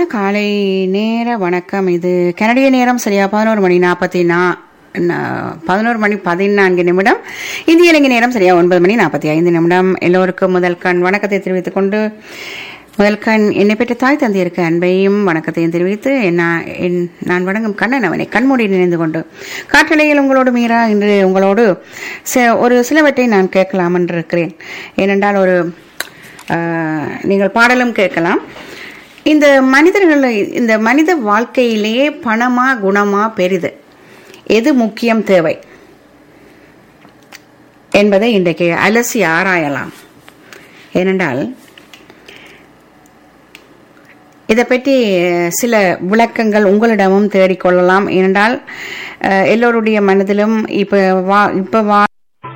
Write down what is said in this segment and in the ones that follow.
இனிமையான காலை நேர வணக்கம் இது கனடிய நேரம் சரியா பதினோரு மணி நாற்பத்தி நா பதினோரு மணி பதினான்கு நிமிடம் இந்திய இலங்கை நேரம் சரியா ஒன்பது மணி நாற்பத்தி ஐந்து நிமிடம் எல்லோருக்கும் முதல் கண் வணக்கத்தை தெரிவித்துக் கொண்டு முதல் கண் என்னை பெற்ற தாய் தந்தையருக்கு அன்பையும் வணக்கத்தையும் தெரிவித்து என்ன என் நான் வணங்கும் கண்ணன் அவனை கண்மூடி நினைந்து கொண்டு காற்றலையில் உங்களோடு மீறா இன்று உங்களோடு ச- ஒரு சிலவற்றை நான் கேட்கலாம் என்று இருக்கிறேன் ஏனென்றால் ஒரு ஆஹ், நீங்கள் பாடலும் கேட்கலாம் இந்த மனிதர்கள் இந்த மனித வாழ்க்கையிலேயே பணமா குணமா பெரிது எது முக்கியம் தேவை என்பதை இன்றைக்கு அலசி ஆராயலாம் ஏனென்றால் இதை பற்றி சில விளக்கங்கள் உங்களிடமும் தேடிக்கொள்ளலாம் ஏனென்றால் அஹ், எல்லோருடைய மனதிலும் இப்ப வா இப்ப வா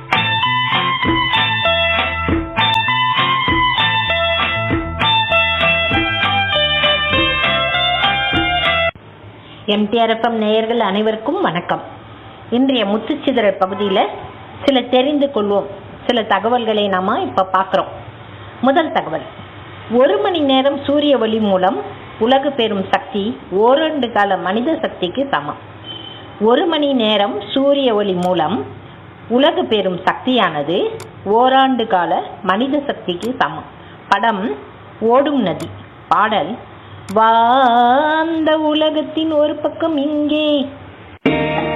எம்டிஆர்எஃப்எம் நேயர்கள் அனைவருக்கும் வணக்கம் இன்றைய முத்துச்சிதறல் பகுதியில் சில தெரிந்து கொள்வோம் சில தகவல்களை நாம இப்ப பார்க்குறோம் முதல் தகவல் ஒரு மணி நேரம் சூரிய ஒளி மூலம் உலகு பெறும் சக்தி ஓராண்டு கால மனித சக்திக்கு சமம் ஒரு மணி நேரம் சூரிய ஒளி மூலம் உலகு பெறும் சக்தியானது ஓராண்டு கால மனித சக்திக்கு சமம் படம் ஓடும் நதி பாடல் வாழ்ந்த உலகத்தின் ஒரு பக்கம் இங்கே